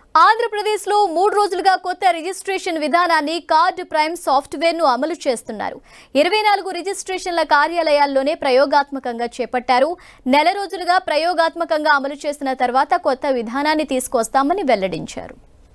ఆంధ్రప్రదేశ్లో మూడు రోజులుగా కొత్త రిజిస్ట్రేషన్ విధానాన్ని కార్డ్ ప్రైమ్ సాఫ్ట్వేర్ను అమలు చేస్తున్నారు ఇరవై నాలుగు రిజిస్ట్రేషన్ల కార్యాలయాల్లోనే ప్రయోగాత్మకంగా చేపట్టారు నెల రోజులుగా ప్రయోగాత్మకంగా అమలు చేసిన తర్వాత కొత్త విధానాన్ని తీసుకొస్తామని వెల్లడించారు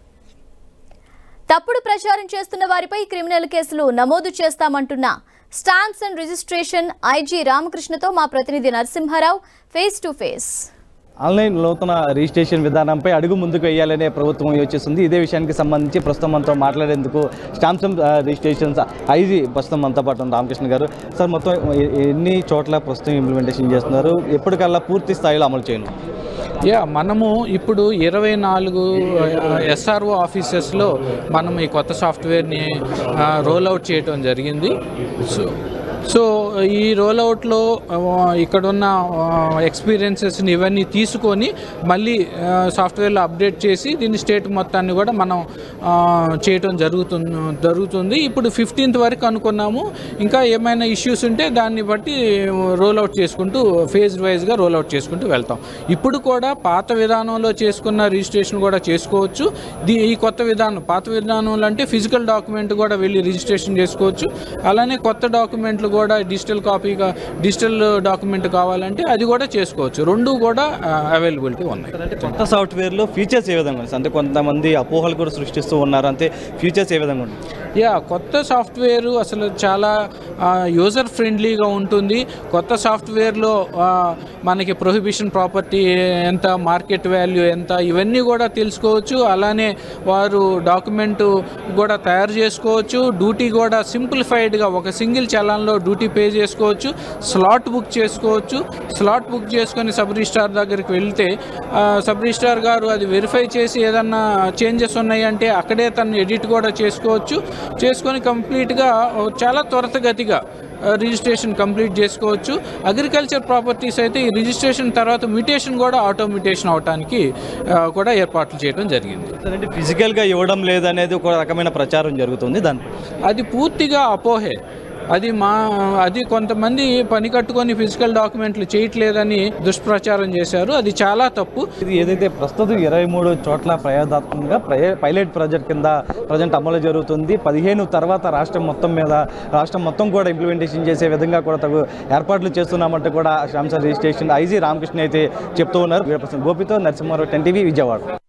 తప్పుడు ప్రచారం చేస్తున్న వారిపై క్రిమినల్ కేసులు నమోదు చేస్తామంటున్న స్టాంప్స్ అండ్ రిజిస్ట్రేషన్ ఐజీ రామకృష్ణతో మా ప్రతినిధి Narasimharao face to face online నూతన రిజిస్ట్రేషన్ విధానంపై అడుగు ముందుకు వేయాలనే ప్రభుత్వం యోచిస్తుంది ఇదే విషయానికి సంబంధించి ప్రస్తుతం మనతో మాట్లాడేందుకు స్టాంప్స్ రిజిస్ట్రేషన్స్ ఐజీ ప్రస్తుతం మనతో పాటు ఉన్న రామకృష్ణ గారు సార్ మొత్తం ఎ- ఎన్ని చోట్ల ప్రస్తుతం ఇంప్లిమెంటేషన్ చేస్తున్నారు ఎప్పటికల్లా పూర్తి స్థాయిలో అమలు చేయను యా మనము ఇప్పుడు ఇరవై నాలుగు ఎస్ఆర్ఓ ఆఫీసెస్లో మనం ఈ కొత్త సాఫ్ట్వేర్ని రోల్ అవుట్ చేయడం జరిగింది సో సో ఈ రోల్ అవుట్లో ఇక్కడ ఉన్న ఎక్స్పీరియన్సెస్ని ఇవన్నీ తీసుకొని మళ్ళీ సాఫ్ట్వేర్లో అప్డేట్ చేసి దీని స్టేట్ మొత్తాన్ని కూడా మనం ఆ, చేయటం జరుగుతుంది జరుగుతుంది ఇప్పుడు ఫిఫ్టీన్త్ వరకు అనుకున్నాము ఇంకా ఏమైనా ఇష్యూస్ ఉంటే దాన్ని బట్టి రోల్ అవుట్ చేసుకుంటూ ఫేజ్ వైజ్గా రోల్ అవుట్ చేసుకుంటూ వెళ్తాం ఇప్పుడు కూడా పాత విధానంలో చేసుకున్న రిజిస్ట్రేషన్ కూడా చేసుకోవచ్చు దీ ఈ కొత్త విధానం పాత విధానంలో అంటే ఫిజికల్ డాక్యుమెంట్ కూడా వెళ్ళి రిజిస్ట్రేషన్ చేసుకోవచ్చు అలానే కొత్త డాక్యుమెంట్లు కూడా డిజిటల్ కాపీగా డిజిటల్ డాక్యుమెంట్ కావాలంటే అది కూడా చేసుకోవచ్చు రెండు కూడా అవైలబిలిటీ ఉన్నాయి అంటే కొత్త సాఫ్ట్వేర్లో ఫీచర్స్ ఏ విధంగా ఉన్నాయి అంటే కొంతమంది అపోహలు కూడా సృష్టిస్తూ ఉన్నారు అంతే ఫీచర్స్ ఏ విధంగా ఉన్నాయి యా కొత్త సాఫ్ట్వేర్ అసలు చాలా యూజర్ ఫ్రెండ్లీగా ఉంటుంది కొత్త సాఫ్ట్వేర్లో ఆ, మనకి ప్రొహిబిషన్ ప్రాపర్టీ ఎంత మార్కెట్ వాల్యూ ఎంత ఇవన్నీ కూడా తెలుసుకోవచ్చు అలానే వారు డాక్యుమెంట్ కూడా తయారు చేసుకోవచ్చు డ్యూటీ కూడా సింప్లిఫైడ్గా ఒక సింగిల్ చలాన్లో డ్యూటీ పే చేసుకోవచ్చు స్లాట్ బుక్ చేసుకోవచ్చు స్లాట్ బుక్ చేసుకొని సబ్ రిజిస్టార్ దగ్గరికి వెళ్తే ఆ, సబ్ రిజిస్టార్ గారు అది వెరిఫై చేసి ఏదన్నా చేంజెస్ ఉన్నాయంటే అక్కడే తను ఎడిట్ కూడా చేసుకోవచ్చు చేసుకొని కంప్లీట్గా చాలా త్వరితగతిగా ఆ, రిజిస్ట్రేషన్ కంప్లీట్ చేసుకోవచ్చు అగ్రికల్చర్ ప్రాపర్టీస్ అయితే ఈ రిజిస్ట్రేషన్ తర్వాత మ్యూటేషన్ కూడా ఆటోమిటేషన్ అవడానికి ఆ, కూడా ఏర్పాట్లు చేయడం జరిగింది అంటే ఫిజికల్గా ఇవ్వడం లేదనేది ఒక రకమైన ప్రచారం జరుగుతుంది దాని అది పూర్తిగా అపోహే అది మా అది కొంతమంది పని కట్టుకొని ఫిజికల్ డాక్యుమెంట్లు చేయట్లేదని దుష్ప్రచారం చేశారు అది చాలా తప్పు ఇది ఏదైతే ప్రస్తుతం ఇరవై మూడు చోట్ల ప్రయోగాత్మకంగా ప్రయ- పైలట్ ప్రాజెక్ట్ కింద ప్రజెంట్ అమలు జరుగుతుంది పదిహేను తర్వాత రాష్ట్రం మొత్తం మీద రాష్ట్రం మొత్తం కూడా ఇంప్లిమెంటేషన్ చేసే విధంగా కూడా తగు ఏర్పాట్లు చేస్తున్నామంటూ కూడా శాంసంగ్ రిజిస్ట్రేషన్ ఐజీ రామకృష్ణ అయితే చెప్తూ ఉన్నారు వీరప్రసాద్ గోపితో నరసింహారావు టెన్ టీవీ విజయవాడ